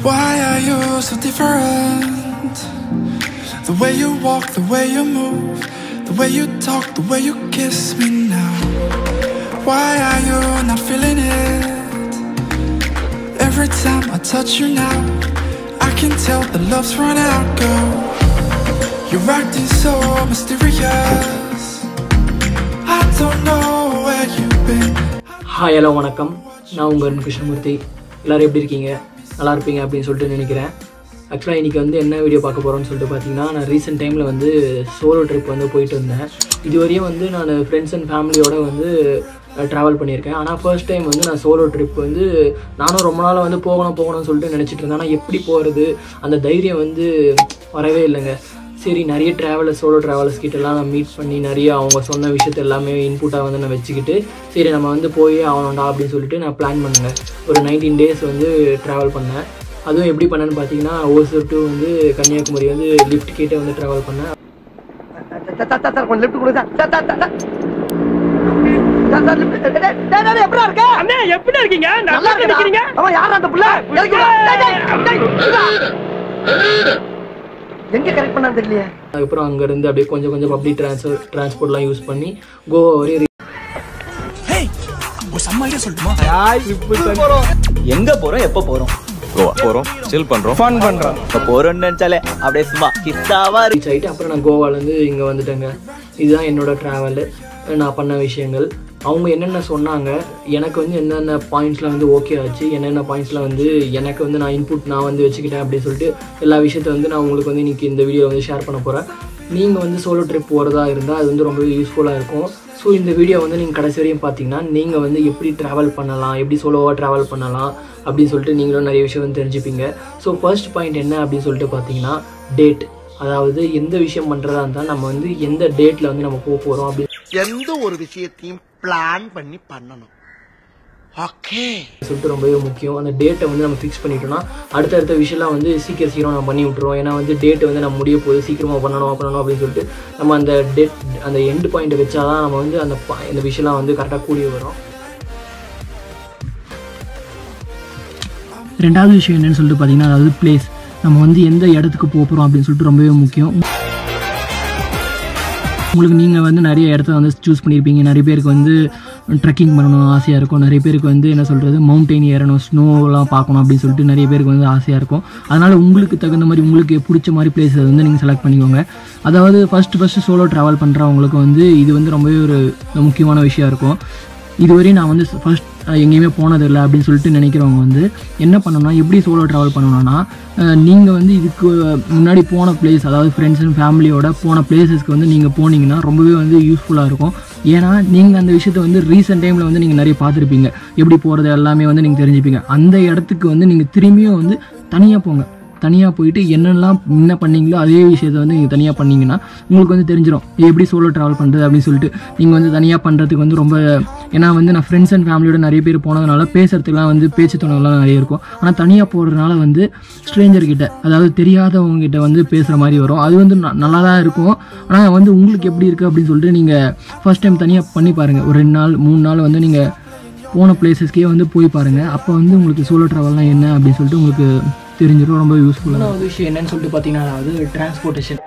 Why are you so different? The way you walk, the way you move, the way you talk, the way you kiss me now. Why are you not feeling it? Every time I touch you now, I can tell the love's run out, girl. You're acting so mysterious. I don't know where you've been. Hi hello வணக்கம் நான் உங்கள் அருண் கிருஷ்ணமூர்த்தி எல்லோரும் எப்படி இருக்கீங்க நல்லா இருப்பீங்க அப்படின்னு சொல்லிட்டு நினைக்கிறேன் ஆக்சுவலாக இன்றைக்கி வந்து என்ன வீடியோ பார்க்க போகிறோம்னு சொல்லிட்டு பார்த்தீங்கன்னா நான் ரீசெண்ட் டைமில் வந்து சோலோ ட்ரிப் வந்து போயிட்டு இருந்தேன் இதுவரையும் வந்து நான் ஃப்ரெண்ட்ஸ் அண்ட் ஃபேமிலியோட வந்து ட்ராவல் பண்ணியிருக்கேன் ஆனால் ஃபர்ஸ்ட் டைம் வந்து நான் சோலோ ட்ரிப் வந்து நானும் ரொம்ப நாளாக வந்து போகணும் போகணும்னு சொல்லிட்டு நினச்சிட்டு இருந்தேன் ஆனால் எப்படி போகிறது அந்த தைரியம் வந்து வரவே இல்லைங்க சரி நிறைய ட்ராவலர்ஸ் சோலோ ட்ராவலர்ஸ் கிட்டலாம் நான் மீட் பண்ணி நிறைய அவங்க சொன்ன விஷயத்த எல்லாமே இன்புட்டாக வந்து நான் வச்சுக்கிட்டு சரி நம்ம வந்து போய் ஆகணும்டா அப்படின்னு சொல்லிட்டு நான் பிளான் பண்ணேங்க ஒரு நைன்டீன் டேஸ் வந்து ட்ராவல் பண்ணேன் அதுவும் எப்படி பண்ணேன்னு பார்த்தீங்கன்னா ஓசூர் டு வந்து கன்னியாகுமரி வந்து லிஃப்ட் கிட்டே வந்து ட்ராவல் பண்ணேன் சார் சார் சார் கொஞ்சம் லிஃப்ட் கொடுங்க sir sir sir sir sir sir lift டேய் டேய் டேய் எப்படிடா இருக்க அண்ணே எப்படி இருக்கீங்க நல்லா நல்லா இருக்கடா நிக்கிறீங்க அவன் யாரா அந்த புள்ள எதுக்கு விடுறா? டேய் டேய் டேய் எங்க கரெக்ட் பண்ணான்னு தெரியலையே அதுக்கப்புறம் அங்கேருந்து அப்படியே கொஞ்சம் கொஞ்சம் பப்ளிக் ட்ரான்ஸ்போர்ட் ட்ரான்ஸ்போர்ட்லாம் யூஸ் பண்ணி கோவா வரையும் எங்க போறோம் எப்ப போறோம் கோவா போறோம் சில் பண்றோம் ஃபன் பண்றோம் இப்ப போறோம்னு நினைச்சாலே அப்படியே சும்மா கிஸ்ஸாவா இருக்கு ரீச் ஆகிட்டு அப்புறம் நான் கோவாலேருந்து இங்கே வந்துட்டேங்க இதுதான் என்னோட ட்ராவலு நான் பண்ண விஷயங்கள் அவங்க என்னென்ன சொன்னாங்க எனக்கு வந்து என்னென்ன பாயிண்ட்ஸ்லாம் வந்து ஓகே ஆச்சு என்னென்ன பாயிண்ட்ஸ்லாம் வந்து எனக்கு வந்து நான் இன்புட் நான் வந்து வச்சுக்கிட்டேன் அப்படின்னு சொல்லிட்டு எல்லா விஷயத்த வந்து நான் உங்களுக்கு வந்து இன்றைக்கி இந்த வீடியோ வந்து ஷேர் பண்ண போகிறேன் நீங்கள் வந்து சோலோ ட்ரிப் போகிறதா இருந்தால் அது வந்து ரொம்பவே யூஸ்ஃபுல்லாக இருக்கும் ஸோ இந்த வீடியோ வந்து நீங்கள் கடைசி வரையும் பார்த்தீங்கன்னா நீங்கள் வந்து எப்படி ட்ராவல் பண்ணலாம் எப்படி சோலோவாக ட்ராவல் பண்ணலாம் அப்படின்னு சொல்லிட்டு நீங்களும் நிறைய விஷயம் வந்து தெரிஞ்சுப்பீங்க ஸோ ஃபர்ஸ்ட் பாயிண்ட் என்ன அப்படின்னு சொல்லிட்டு பார்த்தீங்கன்னா டேட் அதாவது எந்த விஷயம் பண்ணுறதா இருந்தால் நம்ம வந்து எந்த டேட்டில் வந்து நம்ம போக போகிறோம் அப்படின்னு எந்த ஒரு விஷயத்தையும் பிளான் பண்ணி பண்ணணும் ஓகே சொல்லிட்டு ரொம்பவே முக்கியம் அந்த டேட்டை வந்து நம்ம ஃபிக்ஸ் பண்ணிட்டோம்னா அடுத்தடுத்த விஷயம்லாம் வந்து சீக்கிரம் சீக்கிரம் நம்ம பண்ணி விட்ருவோம் ஏன்னா வந்து டேட் வந்து நம்ம முடிய போகுது சீக்கிரமாக பண்ணணும் பண்ணணும் அப்படின்னு சொல்லிட்டு நம்ம அந்த டேட் அந்த எண்டு பாயிண்ட்டை வச்சாதான் நம்ம வந்து அந்த pa- இந்த விஷயம்லாம் வந்து கரெக்டாக கூடிய வரும் ரெண்டாவது விஷயம் என்னன்னு சொல்லிட்டு பார்த்தீங்கன்னா அதாவது பிளேஸ் நம்ம வந்து எந்த இடத்துக்கு போக போகிறோம் அப்படின்னு சொல்லிட்டு ரொம்பவே முக்கியம் உங்களுக்கு நீங்கள் வந்து நிறைய இடத்த வந்து சூஸ் பண்ணியிருப்பீங்க நிறைய பேருக்கு வந்து ட்ரெக்கிங் பண்ணணும் ஆசையாக இருக்கும் நிறைய பேருக்கு வந்து என்ன சொல்கிறது மவுண்டெயின் ஏறணும் ஸ்னோலாம் பார்க்கணும் அப்படின்னு சொல்லிட்டு நிறைய பேருக்கு வந்து ஆசையாக இருக்கும் அதனால் உங்களுக்கு தகுந்த மாதிரி உங்களுக்கு பிடிச்ச மாதிரி பிளேஸ் வந்து நீங்கள் செலக்ட் பண்ணிக்கோங்க அதாவது ஃபஸ்ட்டு ஃபஸ்ட்டு சோலோ ட்ராவல் பண்ணுறவங்களுக்கு வந்து இது வந்து ரொம்பவே ஒரு முக்கியமான விஷயம் இருக்கும் இதுவரையும் நான் வந்து ஃபர்ஸ்ட் எங்கேயுமே போனதில்லை அப்படின்னு சொல்லிட்டு நினைக்கிறவங்க வந்து என்ன பண்ணணும்னா எப்படி சோலோ ட்ராவல் பண்ணணும்னா நீங்கள் வந்து இதுக்கு முன்னாடி போன பிளேஸ் அதாவது ஃப்ரெண்ட்ஸ் அண்ட் ஃபேமிலியோட போன பிளேசஸ்க்கு வந்து நீங்கள் போனீங்கன்னா ரொம்பவே வந்து யூஸ்ஃபுல்லாக இருக்கும் ஏன்னா நீங்கள் அந்த விஷயத்தை வந்து ரீசெண்ட் டைமில் வந்து நீங்கள் நிறைய பார்த்துருப்பீங்க எப்படி போகிறது எல்லாமே வந்து நீங்கள் தெரிஞ்சுப்பீங்க அந்த இடத்துக்கு வந்து நீங்கள் திரும்பியும் வந்து தனியாக போங்க தனியாக போயிட்டு என்னெல்லாம் என்ன பண்ணீங்களோ அதே விஷயத்தை வந்து நீங்கள் தனியாக பண்ணீங்கன்னா உங்களுக்கு வந்து தெரிஞ்சிடும் எப்படி சோலோ ட்ராவல் பண்ணுறது அப்படின்னு சொல்லிட்டு நீங்கள் வந்து தனியாக பண்ணுறதுக்கு வந்து ரொம்ப ஏன்னா வந்து நான் ஃப்ரெண்ட்ஸ் அண்ட் ஃபேமிலியோட நிறைய பேர் போனதுனால பேசுறதுக்குலாம் வந்து பேச்சு துணைலாம் நிறைய இருக்கும் ஆனால் தனியாக போகிறதுனால வந்து ஸ்ட்ரேஞ்சர் கிட்ட அதாவது தெரியாதவங்க கிட்ட வந்து பேசுகிற மாதிரி வரும் அது வந்து ந- நல்லா தான் இருக்கும் ஆனால் வந்து உங்களுக்கு எப்படி இருக்குது அப்படின்னு சொல்லிட்டு நீங்கள் ஃபர்ஸ்ட் டைம் தனியாக பண்ணி பாருங்கள் ஒரு ரெண்டு நாள் மூணு நாள் வந்து நீங்கள் போன பிளேசஸ்க்கே வந்து போய் பாருங்கள் அப்போ வந்து உங்களுக்கு சோலோ ட்ராவல்னால் என்ன அப்படின்னு சொல்லிட்டு உங்களுக்கு தெரிஞ்சிடும் ரொம்ப யூஸ்ஃபுல்லாக ஒரு விஷயம் என்னன்னு சொல்லிட்டு பார்த்தீங்கன்னா அதாவது டிரான்ஸ்போர்ட்டேஷன்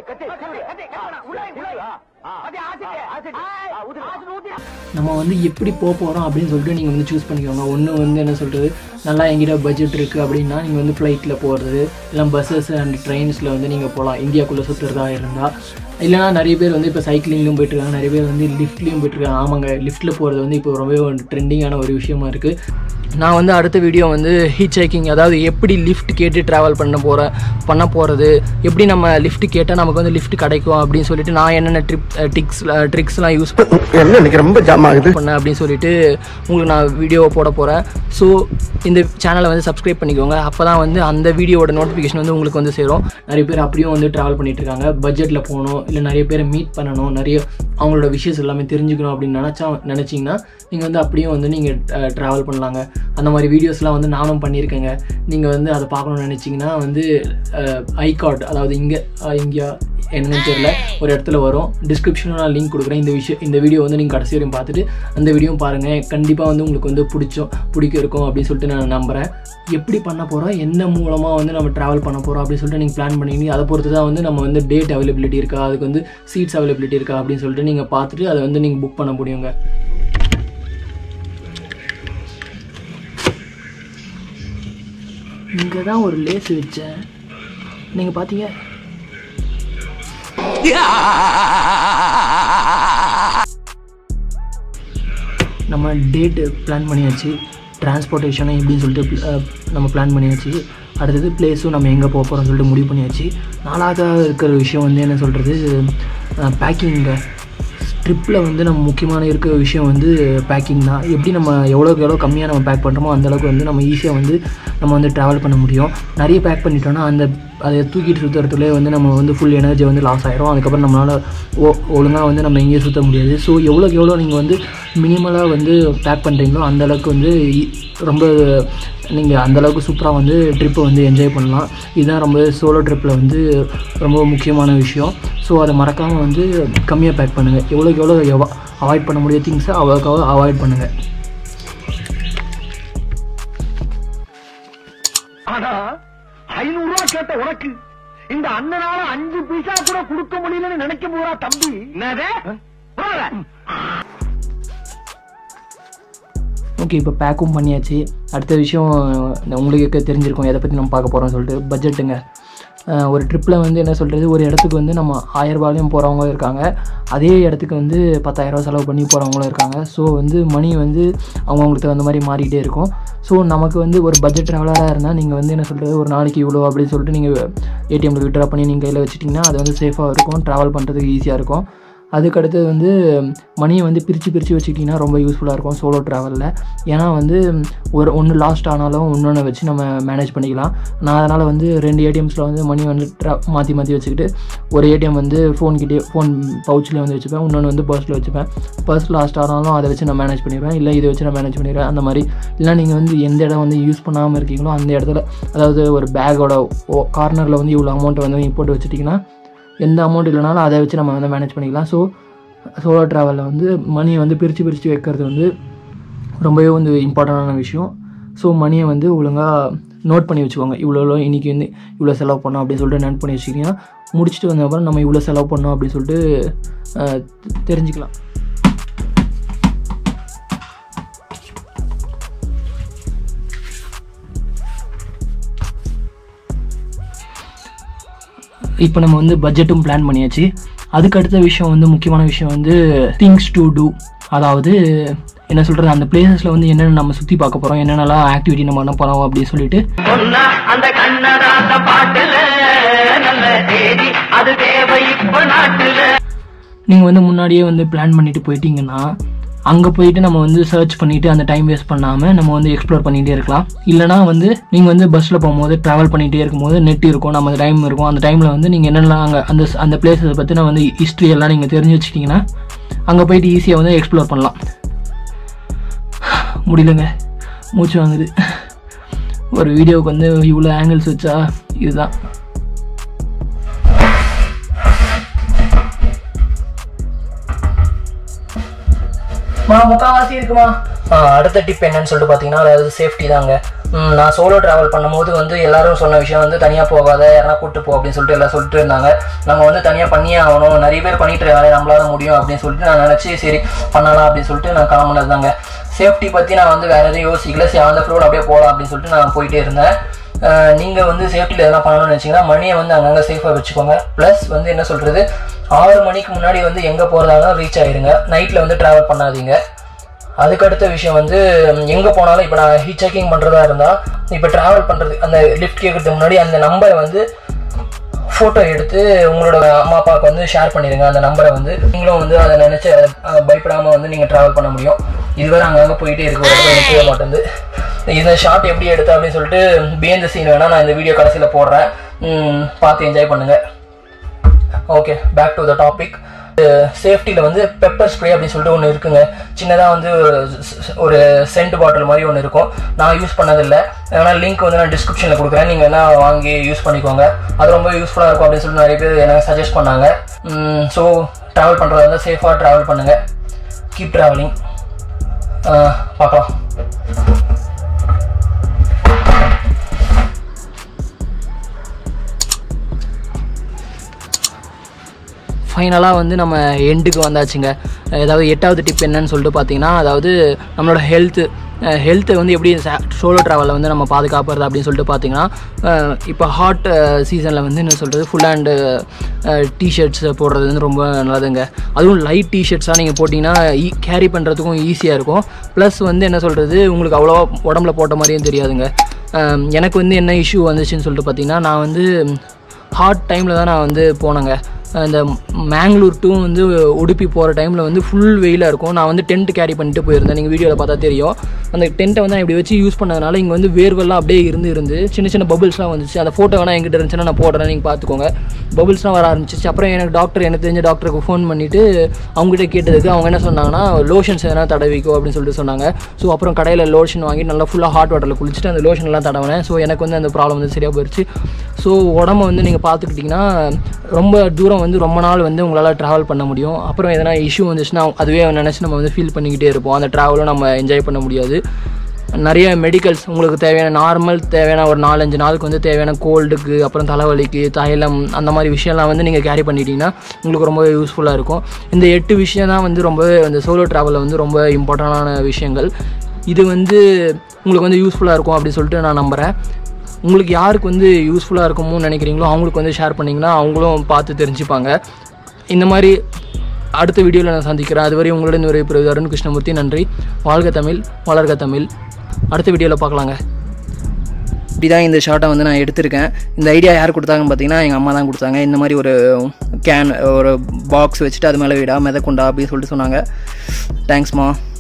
நம்ம வந்து எப்படி போக போகிறோம் அப்படின்னு சொல்லிட்டு நீங்கள் வந்து சூஸ் பண்ணிக்கோங்க ஒன்று வந்து என்ன சொல்கிறது நல்லா எங்கிட்ட பட்ஜெட் இருக்குது அப்படின்னா நீங்கள் வந்து ஃப்ளைட்டில் போகிறது இல்லை பஸ்ஸஸ் அண்ட் ட்ரெயின்ஸில் வந்து நீங்கள் போகலாம் இந்தியாக்குள்ளே சுற்றுறதா இருந்தால் இல்லைனா நிறைய பேர் வந்து இப்போ சைக்கிளிங்லும் போயிட்டுருக்காங்க நிறைய பேர் வந்து லிஃப்ட்லேயும் போயிட்டுருக்காங்க ஆமாங்க லிஃப்ட்டில் போகிறது வந்து இப்போ ரொம்பவே ட்ரெண்டிங்கான ஒரு விஷயமா இருக்குது நான் வந்து அடுத்த வீடியோ வந்து ஹீச் ஹைக்கிங் அதாவது எப்படி லிஃப்ட் கேட்டு ட்ராவல் பண்ண போகிறேன் பண்ண போகிறது எப்படி நம்ம லிஃப்ட் கேட்டால் நமக்கு வந்து லிஃப்ட் கிடைக்கும் அப்படின்னு சொல்லிட்டு நான் என்னென்ன ட்ரிப் டிக்ஸ் ட்ரிக்ஸ்லாம் யூஸ் என்ன எனக்கு ரொம்ப ஜாம் ஆகுது பண்ணேன் அப்படின்னு சொல்லிட்டு உங்களுக்கு நான் வீடியோவை போட போகிறேன் ஸோ இந்த சேனலை வந்து சப்ஸ்கிரைப் பண்ணிக்கோங்க அப்போ தான் வந்து அந்த வீடியோவோட நோட்டிஃபிகேஷன் வந்து உங்களுக்கு வந்து சேரும் நிறைய பேர் அப்படியும் வந்து ட்ராவல் பண்ணிட்டு இருக்காங்க பட்ஜெட்டில் போகணும் இல்லை நிறைய பேரை மீட் பண்ணணும் நிறைய அவங்களோட விஷயஸ் எல்லாமே தெரிஞ்சுக்கணும் அப்படின்னு நினச்சா நினச்சிங்கன்னா நீங்கள் வந்து அப்படியும் வந்து நீங்கள் ட்ராவல் பண்ணலாங்க அந்த மாதிரி வீடியோஸ்லாம் வந்து நானும் பண்ணியிருக்கேங்க நீங்கள் வந்து அதை பார்க்கணும்னு நினச்சிங்கன்னா வந்து ஐகார்ட் அதாவது இங்கே இந்தியா என்னன்னு தெரியல ஒரு இடத்துல வரும் டிஸ்கிரிப்ஷனில் நான் லிங்க் கொடுக்குறேன் இந்த விஷயம் இந்த வீடியோ வந்து நீங்கள் கடைசி வரையும் பார்த்துட்டு அந்த வீடியோவும் பாருங்கள் கண்டிப்பாக வந்து உங்களுக்கு வந்து பிடிச்சோம் பிடிக்க இருக்கும் அப்படின்னு சொல்லிட்டு நான் நம்புகிறேன் எப்படி பண்ண போகிறோம் என்ன மூலமாக வந்து நம்ம ட்ராவல் பண்ண போகிறோம் அப்படின்னு சொல்லிட்டு நீங்கள் பிளான் பண்ணிங்க அதை பொறுத்து தான் வந்து நம்ம வந்து டேட் அவைலபிலிட்டி இருக்கா அதுக்கு வந்து சீட்ஸ் அவைலபிலிட்டி இருக்கா அப்படின்னு சொல்லிட்டு நீங்கள் பார்த்துட்டு அதை வந்து நீங்கள் புக் பண்ண முடியுங்க இங்கே தான் ஒரு லேஸ் வச்சேன் நீங்கள் பார்த்தீங்க நம்ம டேட்டு பிளான் பண்ணியாச்சு டிரான்ஸ்போர்ட்டேஷனும் எப்படின்னு சொல்லிட்டு அஹ், நம்ம பிளான் பண்ணியாச்சு அடுத்தது பிளேஸும் நம்ம எங்கே போக போகிறோம்னு சொல்லிட்டு முடிவு பண்ணியாச்சு நாலாவதாக இருக்கிற விஷயம் வந்து என்ன சொல்கிறது பேக்கிங்க ட்ரிப்பில் வந்து நம்ம முக்கியமான இருக்கிற விஷயம் வந்து பேக்கிங் தான் எப்படி நம்ம எவ்வளோக்கு எவ்வளோ கம்மியாக நம்ம பேக் பண்ணுறோமோ அந்தளவுக்கு வந்து நம்ம ஈஸியாக வந்து நம்ம வந்து ட்ராவல் பண்ண முடியும் நிறைய பேக் பண்ணிட்டோம்னா அந்த அதை தூக்கிட்டு சுற்றுறதுலேயே வந்து நம்ம வந்து ஃபுல் எனர்ஜி வந்து லாஸ் ஆயிரும் அதுக்கப்புறம் நம்மளால் ஓ ஒழுங்காக வந்து நம்ம எங்கேயும் சுற்ற முடியாது ஸோ எவ்வளோக்கு எவ்வளோ நீங்கள் வந்து மினிமலாக வந்து பேக் பண்ணுறீங்களோ அந்த அளவுக்கு வந்து ஈ- ரொம்ப நீங்கள் அந்தளவுக்கு சூப்பராக வந்து ட்ரிப்பை வந்து என்ஜாய் பண்ணலாம் இதுதான் ரொம்ப சோலோ ட்ரிப்பில் வந்து ரொம்ப முக்கியமான விஷயம் ஸோ அதை மறக்காமல் வந்து கம்மியாக பேக் பண்ணுங்கள் எவ்வளோக்கு எவ்வளோ அவாய்ட் பண்ண முடியாத திங்ஸை அவ்வளோக்கு அவ்வளோ அவாய்ட் பண்ணுங்கள் ஆனா ஐநூறு ரூபாய் கேட்ட உனக்கு இந்த அண்ணனால அஞ்சு பைசா கூட கொடுக்க முடியலன்னு நினைக்க போறா தம்பி என்னதே போடா. ஓகே இப்போ பேக்கும் பண்ணியாச்சு அடுத்த விஷயம் நான் உங்களுக்கு தெரிஞ்சிருக்கும் எதை பற்றி நம்ம பார்க்க போகிறோம்னு சொல்லிட்டு பட்ஜெட்டுங்க அஹ் ஒரு ட்ரிப்பில் வந்து என்ன சொல்கிறது ஒரு இடத்துக்கு வந்து நம்ம ஆயிரரூபாலையும் போகிறவங்க இருக்காங்க அதே இடத்துக்கு வந்து பத்தாயிரரூபா செலவு பண்ணி போகிறவங்களும் இருக்காங்க ஸோ வந்து மணி வந்து அவங்கவுங்களுக்கு தகுந்த மாதிரி மாறிக்கிட்டே இருக்கும் ஸோ நமக்கு வந்து ஒரு பட்ஜெட் ட்ராவலராக இருந்தால் நீங்கள் வந்து என்ன சொல்கிறது ஒரு நாளைக்கு இவ்வளோ அப்படின்னு சொல்லிட்டு நீங்கள் ஏடிஎம்ல விட்ரா பண்ணி நீங்கள் கையில் வச்சிட்டிங்கன்னா அது வந்து சேஃபாக இருக்கும் ட்ராவல் பண்ணுறதுக்கு ஈஸியாக இருக்கும் அதுக்கு அடுத்தது வந்து மணியை வந்து பிரித்து பிரித்து வச்சுக்கிட்டிங்கன்னா ரொம்ப யூஸ்ஃபுல்லாக இருக்கும் சோலோ ட்ராவலில் ஏன்னா வந்து ஒரு ஒன்று லாஸ்ட் ஆனாலும் இன்னொன்று வச்சு நம்ம மேனேஜ் பண்ணிக்கலாம் நான் அதனால் வந்து ரெண்டு ஏடிஎம்ஸில் வந்து மணி வந்து ட்ரா மாற்றி மாற்றி வச்சுக்கிட்டு ஒரு ஏடிஎம் வந்து ஃபோன்கிட்டே ஃபோன் பவுச்சில் வந்து வச்சுப்பேன் இன்னொன்று வந்து பர்ஸில் வச்சுப்பேன் பர்ஸ் லாஸ்ட் ஆனாலும் அதை வச்சு நான் மேனேஜ் பண்ணிடுவேன் இல்லை இதை வச்சு நான் மேனேஜ் பண்ணிடுவேன் அந்த மாதிரி இல்லை நீங்கள் வந்து எந்த இடம் வந்து யூஸ் பண்ணாமல் இருக்கீங்களோ அந்த இடத்துல அதாவது ஒரு பேக்கோட கார்னரில் வந்து இவ்வளோ அமௌண்ட் வந்து நீங்கள் போட்டு வச்சுட்டிங்கன்னா எந்த அமௌண்ட் இல்லைனாலும் அதை வச்சு நம்ம வந்து மேனேஜ் பண்ணிக்கலாம் ஸோ சோலோ ட்ராவலில் வந்து மணியை வந்து பிரித்து பிரித்து வைக்கிறது வந்து ரொம்பவே வந்து இம்பார்ட்டண்டான விஷயம் ஸோ மணியை வந்து ஒழுங்காக நோட் பண்ணி வச்சுக்கோங்க இவ்வளோ இவ்வளோ இன்றைக்கி வந்து இவ்வளோ செலவு பண்ணோம் அப்படின்னு சொல்லிட்டு நோட் பண்ணி வச்சுக்கிங்கன்னா முடிச்சுட்டு வந்த அப்புறம் நம்ம இவ்வளோ செலவு பண்ணோம் அப்படின்னு சொல்லிட்டு அஹ், தெ- தெரிஞ்சுக்கலாம் இப்போ நம்ம வந்து பட்ஜெட்டும் பிளான் பண்ணியாச்சு அதுக்கு அடுத்த விஷயம் வந்து முக்கியமான விஷயம் வந்து திங்ஸ் டு டூ அதாவது என்ன சொல்கிறது அந்த பிளேசஸில் வந்து என்னென்ன நம்ம சுற்றி பார்க்க போகிறோம் என்னென்னலாம் ஆக்டிவிட்டி நம்ம பண்ண போகிறோம் அப்படின்னு சொல்லிட்டு அந்த கண்ணதாச பாட்டுல நல்ல தேதி அது தேவை இப்ப நாட்டுல நீங்கள் வந்து முன்னாடியே வந்து பிளான் பண்ணிட்டு போயிட்டீங்கன்னா அங்கே போயிட்டு நம்ம வந்து சர்ச் பண்ணிவிட்டு அந்த டைம் வேஸ்ட் பண்ணாமல் நம்ம வந்து எக்ஸ்ப்ளோர் பண்ணிகிட்டே இருக்கலாம் இல்லைனா வந்து நீங்கள் வந்து பஸ்ஸில் போகும்போது ட்ராவல் பண்ணிகிட்டே இருக்கும்போது நெட் இருக்கும் நம்ம டைம் இருக்கும் அந்த டைமில் வந்து நீங்கள் என்னெல்லாம் அங்கே அந்த அந்த பிளேஸை பற்றின வந்து ஹிஸ்ட்ரி எல்லாம் நீங்கள் தெரிஞ்சு வச்சுக்கிட்டிங்கன்னா அங்கே போயிட்டு ஈஸியாக வந்து எக்ஸ்ப்ளோர் பண்ணலாம் முடியலங்க மூச்சு வாங்குது ஒரு வீடியோவுக்கு வந்து இவ்வளோ ஆங்கிள்ஸ் வச்சா இதுதான் மா முக்கால்வாசி இருக்குமா அடுத்த டிப் என்னன்னு சொல்லிட்டு பார்த்தீங்கன்னா அதாவது சேஃப்டி தாங்க ம், நான் சோலோ ட்ராவல் பண்ணும்போது வந்து எல்லாரும் சொன்ன விஷயம் வந்து தனியாக போகாத யாரா கூட்டு போ அப்படின்னு சொல்லிட்டு எல்லாம் சொல்லிட்டு இருந்தாங்க நம்ம வந்து தனியாக பண்ணியே ஆகணும் நிறைய பேர் பண்ணிட்டு இருக்காங்க நம்மளால முடியும் அப்படின்னு சொல்லிட்டு நான் நினச்சி சரி பண்ணலாம் அப்படின்னு சொல்லிட்டு நான் கிளம்புனது தாங்க சேஃப்டி பற்றி நான் வந்து வேற எதுவும் யோசிக்கல சரி அந்த ஃப்ளோர் அப்படியே போகலாம் அப்படின்னு சொல்லிட்டு நான் போயிட்டே இருந்தேன் அஹ், நீங்க வந்து சேஃப்டியில் எதெல்லாம் பண்ணணும்னு நினச்சிங்கன்னா மணியை வந்து அங்கங்கே சேஃபாக வச்சுக்கோங்க ப்ளஸ் வந்து என்ன சொல்றது ஆறு மணிக்கு முன்னாடி வந்து எங்கே போகிறதாலும் ரீச் ஆயிருங்க நைட்டில் வந்து ட்ராவல் பண்ணாதீங்க அதுக்கு அடுத்த விஷயம் வந்து ம், எங்க போனாலும் இப்போ நான் ஹீட் செக்கிங் பண்றதா இருந்தா இப்போ டிராவல் பண்றது அந்த லிஃப்ட் கேட்கறதுக்கு முன்னாடி அந்த நம்பரை வந்து ஃபோட்டோ எடுத்து உங்களோட அம்மா அப்பாவுக்கு வந்து ஷேர் பண்ணிடுங்க அந்த நம்பரை வந்து நீங்களும் வந்து அதை நினச்சி பயப்படாமல் வந்து நீங்கள் ட்ராவல் பண்ண முடியும் இதுவரை அங்கங்கே போயிட்டே இருக்கு ஒரு இடத்துல நிற்கவே மாட்டேங்குது இந்த ஷார்ட் எப்படி எடுத்து அப்படின்னு சொல்லிட்டு பிஎந்த சீன் வேணால் நான் இந்த வீடியோ கடைசியில் போடுறேன் ம், பார்த்து என்ஜாய் பண்ணுங்கள் okay back to the topic சேஃப்டியில் வந்து பெப்பர் ஸ்ப்ரே அப்படின்னு சொல்லிட்டு ஒன்று இருக்குங்க சின்னதாக வந்து ஒரு- ஒரு சென்ட் பாட்டில் மாதிரி ஒன்று இருக்கும் நான் யூஸ் பண்ணதில்லை அதனால் லிங்க் வந்து நான் டிஸ்கிரிப்ஷனில் கொடுக்குறேன் நீங்கள் என்ன வாங்கி யூஸ் பண்ணிக்கோங்க அது ரொம்ப யூஸ்ஃபுல்லாக இருக்கும் அப்படின்னு சொல்லிட்டு நிறைய பேர் எனக்கு சஜஸ்ட் பண்ணாங்க ஸோ ட்ராவல் பண்ணுறதா இருந்தால் சேஃபாக ட்ராவல் பண்ணுங்கள் கீப் ட்ராவலிங் பார்க்கலாம் ஃபைனலாக வந்து நம்ம எண்டுக்கு வந்தாச்சுங்க அதாவது எட்டாவது டிப் என்னன்னு சொல்லிட்டு பார்த்தீங்கன்னா அதாவது நம்மளோட ஹெல்த்து ஹெல்த்தை வந்து எப்படி சோலோ ட்ராவலில் வந்து நம்ம பாதுகாப்புறது அப்படின்னு சொல்லிட்டு பார்த்தீங்கன்னா இப்போ ஹாட் சீசனில் வந்து என்ன சொல்கிறது ஃபுல் ஹேண்டு டிஷர்ட்ஸ் போடுறது வந்து ரொம்ப நல்லதுங்க அதுவும் லைட் டிஷர்ட்ஸாக நீங்கள் போட்டிங்கன்னா கேரி பண்ணுறதுக்கும் ஈஸியாக இருக்கும் ப்ளஸ் வந்து என்ன சொல்கிறது உங்களுக்கு அவ்வளோவா உடம்புல போட்ட மாதிரியும் தெரியாதுங்க அஹ் எனக்கு வந்து என்ன இஷ்யூ வந்துச்சுன்னு சொல்லிட்டு பார்த்தீங்கன்னா நான் வந்து ஹாட் டைமில் தான் நான் வந்து போனேங்க இந்த மேங்களூர் டு வந்து உடுப்பி போகிற டைமில் வந்து ஃபுல் வெயிலாக இருக்கும் நான் வந்து டென்ட் கேரி பண்ணிட்டு போயிருந்தேன் நீங்கள் வீடியோவில் பார்த்தா தெரியும் அந்த டென்ட்டை வந்து நான் இப்படி வச்சு யூஸ் பண்ணதுனால இங்கே வந்து வேர்வெல்லாம் அப்படியே இருந்து இருந்து சின்ன சின்ன பபுள்ஸ்லாம் வந்துச்சு அந்த ஃபோட்டோ வேணால் எங்கிட்ட இருந்துச்சுன்னா நான் போடுறேன் நீங்கள் பார்த்துக்கோங்க பபுள்ஸ்லாம் வர ஆரம்பிச்சிச்சு அப்புறம் எனக்கு டாக்டர் எனக்கு தெரிஞ்ச டாக்டருக்கு ஃபோன் பண்ணிவிட்டு அவங்ககிட்ட கேட்டதுக்கு அவங்க என்ன சொன்னாங்கன்னா லோஷன்ஸ் எதனா தடவிக்கோ அப்படின்னு சொல்லிட்டு சொன்னாங்க ஸோ அப்புறம் கடையில் லோஷன் வாங்கி நல்லா ஃபுல்லாக ஹாட் வாட்டரில் குளிச்சுட்டு அந்த லோஷன்லாம் தடவினேன் ஸோ எனக்கு வந்து அந்த ப்ராப்ளம் வந்து சரியாக போயிடுச்சு ஸோ உடம்ப வந்து நீங்கள் பார்த்துக்கிட்டிங்கன்னா ரொம்ப தூரம் வந்து ரொம்ப நாள் வந்து உங்களால் ட்ராவல் பண்ண முடியும் அப்புறம் எதனா இஷ்யூ வந்துச்சுன்னா அதுவே நினச்சி நம்ம வந்து ஃபீல் பண்ணிக்கிட்டே இருப்போம் அந்த ட்ராவலும் நம்ம என்ஜாய் பண்ண முடியாது நிறைய மெடிக்கல்ஸ் உங்களுக்கு தேவையான நார்மல் தேவையான ஒரு நாலஞ்சு நாளுக்கு வந்து தேவையான கோல்டுக்கு அப்புறம் தலைவலிக்கு தைலம் அந்த மாதிரி விஷயம்லாம் வந்து நீங்கள் கேரி பண்ணிட்டீங்கன்னா உங்களுக்கு ரொம்ப யூஸ்ஃபுல்லாக இருக்கும் இந்த எட்டு விஷயம் தான் வந்து ரொம்ப இந்த சோலோ ட்ராவலில் வந்து ரொம்ப இம்பார்ட்டண்டான விஷயங்கள் இது வந்து உங்களுக்கு வந்து யூஸ்ஃபுல்லாக இருக்கும் அப்படின்னு சொல்லிட்டு நான் நம்புகிறேன் உங்களுக்கு யாருக்கு வந்து யூஸ்ஃபுல்லாக இருக்குமோன்னு நினைக்கிறீங்களோ அவங்களுக்கு வந்து ஷேர் பண்ணிங்கன்னா அவங்களும் பார்த்து தெரிஞ்சுப்பாங்க இந்த மாதிரி அடுத்த வீடியோவில் நான் சந்திக்கிறேன் அதுவரை உங்களுடன் ஒரு பிறகு அருண் கிருஷ்ணமூர்த்தி நன்றி வாழ்க தமிழ் வளர்க தமிழ் அடுத்த வீடியோவில் பார்க்கலாங்க இப்படி தான் இந்த ஷார்ட்டை வந்து நான் எடுத்திருக்கேன் இந்த ஐடியா யார் கொடுத்தாங்கன்னு பார்த்தீங்கன்னா எங்கள் அம்மா தான் கொடுத்தாங்க இந்த மாதிரி ஒரு கேன் ஒரு பாக்ஸ் வச்சுட்டு அது மேலே விடா மிதக்குண்டா அப்படின்னு சொல்லிட்டு சொன்னாங்க தேங்க்ஸ்மா